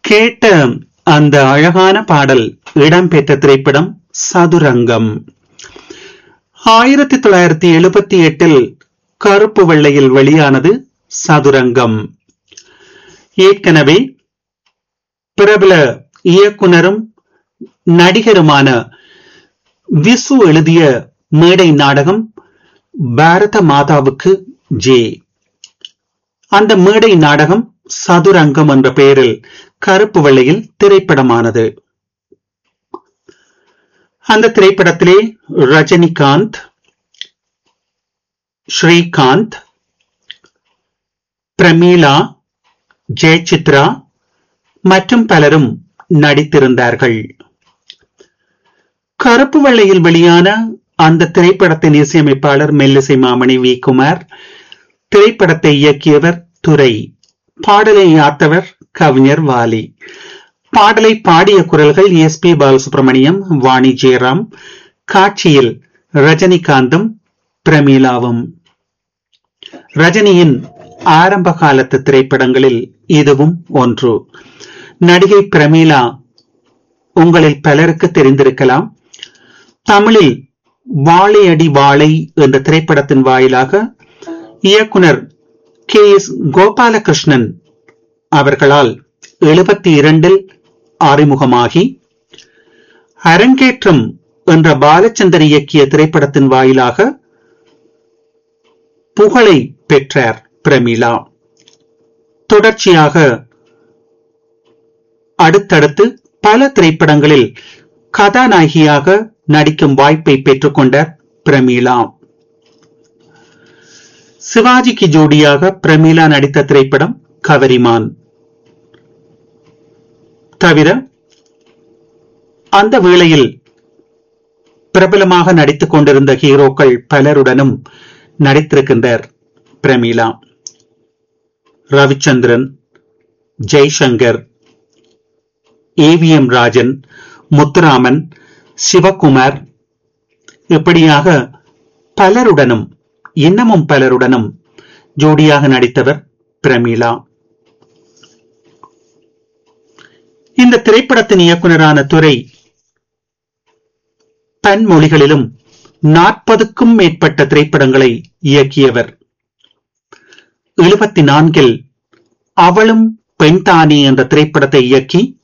கேட்ட அந்த அழகான பாடல் இடம்பெற்ற திரைப்படம் சதுரங்கம் ஆயிரத்தி தொள்ளாயிரத்தி எழுபத்தி எட்டில் கருப்பு வெள்ளையில் வெளியானது சதுரங்கம் ஏற்கனவே பிரபல இயக்குனரும் நடிகருமான விசு எழுதிய மேடை நாடகம் பாரத மாதாவுக்கு ஜே அந்த மேடை நாடகம் சதுரங்கம் என்ற பெயரில் கருப்பு வெள்ளையில் திரைப்படமானது அந்த திரைப்படத்திலே ரஜினிகாந்த் ஸ்ரீகாந்த் பிரமீளா ஜெயசித்ரா மற்றும் பலரும் நடித்திருந்தார்கள் கருப்பு வெள்ளையில் வெளியான அந்த திரைப்படத்தின் இசையமைப்பாளர் மெல்லிசை மாமணி வி குமார் திரைப்படத்தை இயக்கியவர் துரை பாடலை யாத்தவர் கவிஞர் வாலி பாடலை பாடிய குரல்கள் எஸ் பி பாலசுப்ரமணியம் வாணி ஜெயராம் காட்சியில் ரஜினிகாந்தும் பிரமீளாவும் ரஜினியின் ஆரம்ப காலத்து திரைப்படங்களில் இதுவும் ஒன்று நடிகை பிரமீளா உங்களில் பலருக்கு தெரிந்திருக்கலாம் தமிழில் வாழை அடி வாழை என்ற திரைப்படத்தின் வாயிலாக இயக்குனர் கே எஸ் கோபாலகிருஷ்ணன் அவர்களால் எழுபத்தி இரண்டில் அறிமுகமாகி அரங்கேற்றம் என்ற பாலச்சந்தர் இயக்கிய திரைப்படத்தின் வாயிலாக புகழை பெற்றார் பிரமிளா தொடர்ச்சியாக அடுத்தடுத்து பல திரைப்படங்களில் கதாநாயகியாக நடிக்கும் வாய்ப்பை பெற்றுக்கொண்டார் பிரமீளா சிவாஜிக்கு ஜோடியாக பிரமீளா நடித்த திரைப்படம் கவரிமான் தவிர அந்த வேளையில் பிரபலமாக நடித்துக் கொண்டிருந்த ஹீரோக்கள் பலருடனும் நடித்திருக்கின்றார் பிரமீளா ரவிச்சந்திரன் ஜெய்சங்கர் ஏவிஎம் ராஜன் முத்துராமன் சிவகுமார் இப்படியாக பலருடனும் இன்னமும் பலருடனும் ஜோடியாக நடித்தவர் பிரமீளா இந்த திரைப்படத்தின் இயக்குனரான துறை பன்மொழிகளிலும் நாற்பதுக்கும் மேற்பட்ட திரைப்படங்களை இயக்கியவர் எழுபத்தி நான்கில் அவளும் பெண்தானி என்ற திரைப்படத்தை இயக்கி